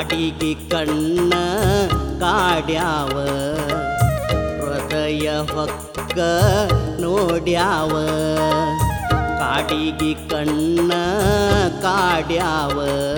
ಕಾಡಿಗೆ ಕಣ್ಣ ಕಾಡ್ಯಾವ ಹೃದಯ ಹೊಕ್ಕ ನೋಡ್ಯಾವ ಕಾಡಿಗೆ ಕಣ್ಣ ಕಾಡ್ಯಾವ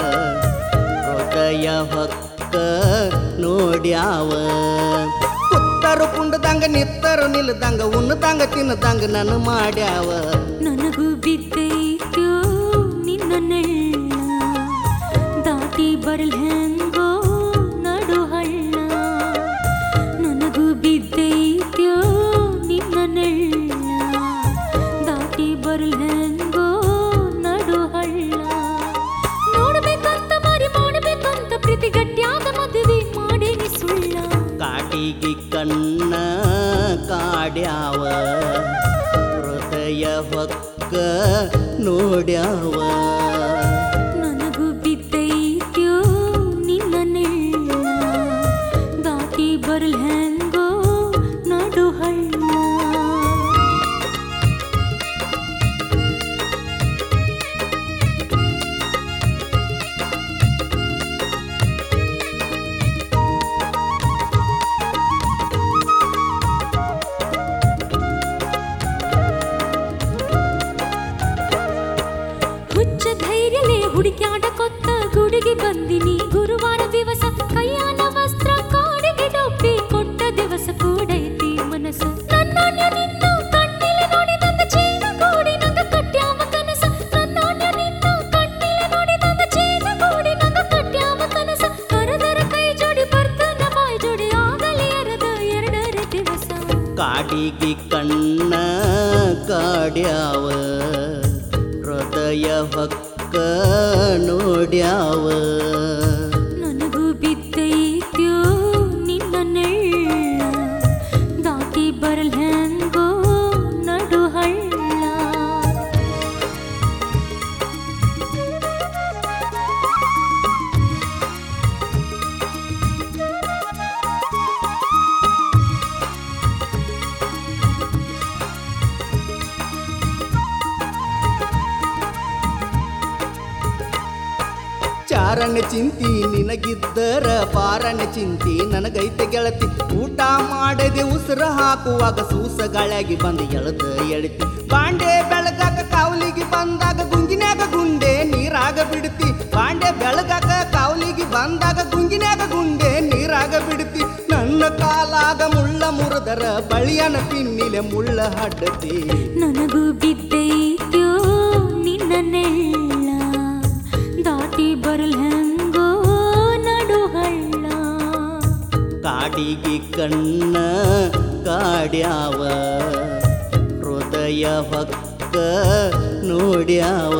ಹೃದಯ ಹೊಕ್ಕ ನೋಡ್ಯಾವ ಕುತ್ತರು ಕುಂಡದಂಗ ನಿತ್ತರು ನಿಲ್ದಂಗ ಉಣ್ಣದಂಗ ತಿನ್ನದಂಗ ನನ್ನ ಮಾಡ್ಯಾವ ನನಗೂ ಬಿದ್ದೈತ್ಯೋ ನಿನ್ನ ನೆಳ್ಳ ದಾಟಿ ಬರಲ್ ಹೆಂಗೋ ನಡು ಹಳ್ಳ ನನಗೂ ಬಿದ್ದೈತ್ಯೋ ನಿನ್ನ ನೆಳ್ಳ ದಾಟಿ ಬರಲ್ ಹೆಂಗೋ ನಡು ಹಳ್ಳ ನೋಡ್ಬೇಕಂತ ಮರಿ ಮಾಡ್ಬೇಕಂತ ಪ್ರೀತಿ ಗಟ್ಟಿಯಾದ ಮದುವೆ ಮಾಡೇನಿ ಸುಳ್ಳ ಕಾಟಿಗೆ ಕಣ್ಣ ಕಾಡ್ಯಾವ ಹೃದಯ ಹೊಕ್ಕ ನೋಡ್ಯಾವ ನನಗೂ ಬಿದ್ದೈತ್ಯೋ ನಿನ್ನ ನೆಳ್ಳ ದಾಟಿ ಬರಲ್ ಹೆಂಗೋ ನಡು ಹಳ್ಳ ಹುಚ್ಚ ಧೈರ್ಯಲೇ ಹುಡುಕ್ಯಾಡ ಕೊತ್ತ ಗುಡಿಗೆ ಬಂದಿನಿ ಗುರುವಾರ ದಿವಸ ಕೈಯಾನ ವಸ್ತ್ರ ಕಾಡಿಗೆ ಡೊಬ್ಬಿ ಕೊಟ್ಟ ದಿವಸ ಕೂಡೈತಿ ಮನಸ್ಸು ನನ್ನೋಣ್ಯ ನಿನ್ನ ಕಣ್ಣಿಲೆ ನೋಡಿ ತಂದ ಚೀನ ಗೋಡಿ ನಂಗ ಕಟ್ಯಾವ ಕನಸ ನನ್ನೋಣ್ಯ ನಿನ್ನ ಕಣ್ಣಿಲೆ ನೋಡಿ ತಂದ ಚೀನ ಗೋಡಿ ನಂಗ ಕಟ್ಯಾವ ಕನಸ ಕರದರ ಕೈ ಜೋಡಿ ಬರ್ತನ ಬಾಯ್ ಜೋಡಿ ಆಗಲಿ ಅರದ ಎರಡರ ದಿವಸ ಕಾಡಿಗೆ ಕಣ್ಣ ಕಾಡ್ಯಾವ ಹೃದಯ ಹೊಕ್ಕ ನೋಡ್ಯಾವ ನನಗೂ ಬಿದ್ದೈತ್ಯೋ ನಿನ್ನ ನೆಳ್ಳ ದಾಟಿ ಬರಲ್ ಹೆಂಗೋ ನಡು ಹಳ್ಳ ಚಾರಣ ಚಿಂತಿ ನಿನಗಿದ್ದರ ಪಾರಣ ಚಿಂತಿ ನನಗೈತೆ ಗೆಳತಿ ಊಟ ಮಾಡದೆ ಉಸಿರ ಹಾಕುವಾಗ ಸೂಸಗಳಾಗಿ ಬಂದು ಎಳೆದ ಎಳಿತಿ ಬಾಂಡೆ ಬೆಳಗಾಕ ಕಾವಲಿಗೆ ಬಂದಾಗ ಗುಂಗಿನ್ಯಾಗ ಗುಂಡೆ ನೀರಾಗ ಬಿಡ್ತಿ ಬಾಂಡೆ ಬೆಳಗಾಕ ಕಾವಲಿಗೆ ಬಂದಾಗ ಗುಂಗಿನ್ಯಾಗ ಗುಂಡೆ ನೀರಾಗ ಬಿಡ್ತಿ ನನ್ನ ಕಾಲಾಗ ಮುಳ್ಳ ಮುರಿದರ ಬಳಿಯನ ಪಿನ್ನಿಲೆ ಮುಳ್ಳ ಹಡ್ಡತಿ ನನಗೂ ಬಿದ್ದೈತ್ಯೋ ನಿನ್ನ ನೆಳ್ಳ ದಾಟಿ ಬರಲ್ ಹೆಂಗೋ ನಡು ಹಳ್ಳ ಕಾಡಿಗೆ ಕಣ್ಣ ಕಾಡ್ಯಾವ ಹೃದಯ ಹೊಕ್ಕ ನೋಡ್ಯಾವ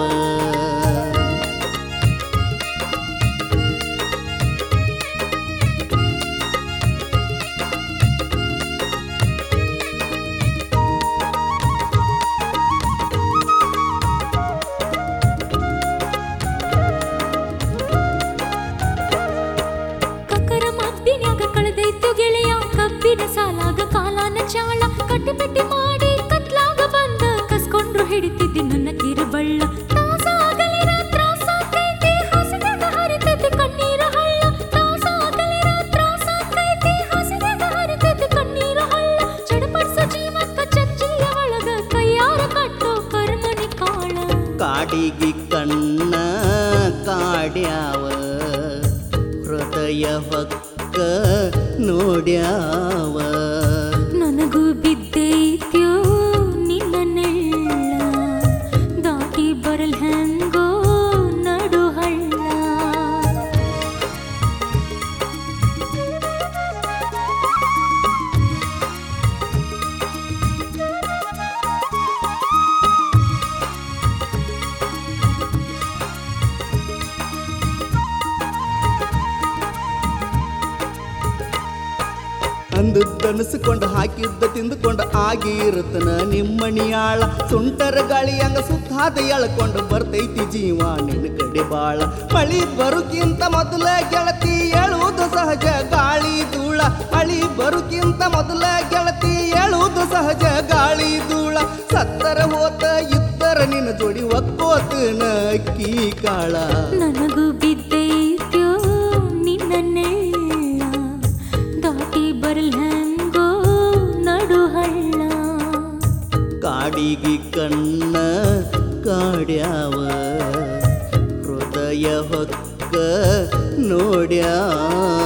ಕಕ್ಕರ ಮಬ್ಬಿನ್ಯಾಗ ಕಳೆದೈತು ಗೆಳೆಯ ಕಬ್ಬಿನ ಸಾಲಾಗ ಕಾಲಾನ ಚಾಳ ಕಟ್ಟಿ ಪೆಟ್ಟಿ ಮಾಡಿ ಕತ್ಲಾಗ ಬಂದ ಕಸ್ಕೊಂಡ್ರು ಹಿಡಿತಿದ್ದಿ ನನ್ನ ಕಿರುಬಳ್ಳ ತಾಸಾಗಲಿ ರಾತ್ರ ಸಾಕೈತಿ ಹಸಿದಾಗ ಹರಿತೈತಿ ಕಣ್ಣೀರ ಹಳ್ಳ ತಾಸಾಗಲಿ ರಾತ್ರ ಸಾಕೈತಿ ಹಸಿದಾಗ ಹರಿತೈತಿ ಕಣ್ಣೀರ ಹಳ್ಳ ಚಡಪಡಿಸೋ ಜೀವಕ್ಕ ಚಚ್ಚಿಯ ಒಳಗ ಕೈಯಾರ ಕಟ್ಟೋ ಕರ್ಮನಿ ಕಾಳ ಕಾಡಿಗೆ ಕಣ್ಣ ಕಾಡ್ಯಾವ ಹೃದಯ ಹೊಕ್ಕ ನೋಡ್ಯಾವ ನನಗೂ ಬಿದ್ದೈತ್ಯೋ ನಿನ್ನ ನೆಳ್ಳ ದಾಟಿ ಬರಲ್ ಹೆಂಗೋ ನಡು ಹಳ್ಳ ಅಂದುದನಸ್ಕೊಂಡು ಹಾಕಿದ್ದ ತಿಂದುಕೊಂಡು ಆಗಿ ಇರುತ್ತನ ನಿಮ್ಮಣಿಯಾಳ ಸುಂಟರ ಗಾಳಿಯಂಗ ಸುತ್ತಾದ ಎಳ್ಕೊಂಡು ಬರ್ತೈತಿ ಜೀವ ನಿನ್ನ ಕಡೆ ಬಾಳ ಮಳಿ ಬರುಕಿಂತ ಮೊದಲ ಗೆಳತಿ ಹೇಳುವುದು ಸಹಜ ಗಾಳಿ ಧೂಳ ಮಳಿ ಬರುಕಿಂತ ಮೊದಲ ಗೆಳತಿ ಹೇಳುವುದು ಸಹಜ ಗಾಳಿ ಧೂಳ ಸತ್ತರ ಹೋತ ಇದ್ದರ ನಿನ್ನ ಜೋಡಿ ಒಕ್ಕೋತನ ಅಕ್ಕಿ ಕಾಳ ನನಗೂ ಬಿದ್ದೈತ್ಯೋ ನಿನ್ನ ನನ್ನೆಲ್ಲ ದಾಟಿ ಬರ್ಲ್ಹಂಗೋ ನಡು ಹಳ್ಳ ಕಾಡಿಗೆ ಕಣ್ಣ ಕಾಡ್ಯಾವ ಹೃದಯ ಹೊಕ್ಕ ನೋಡ್ಯಾವ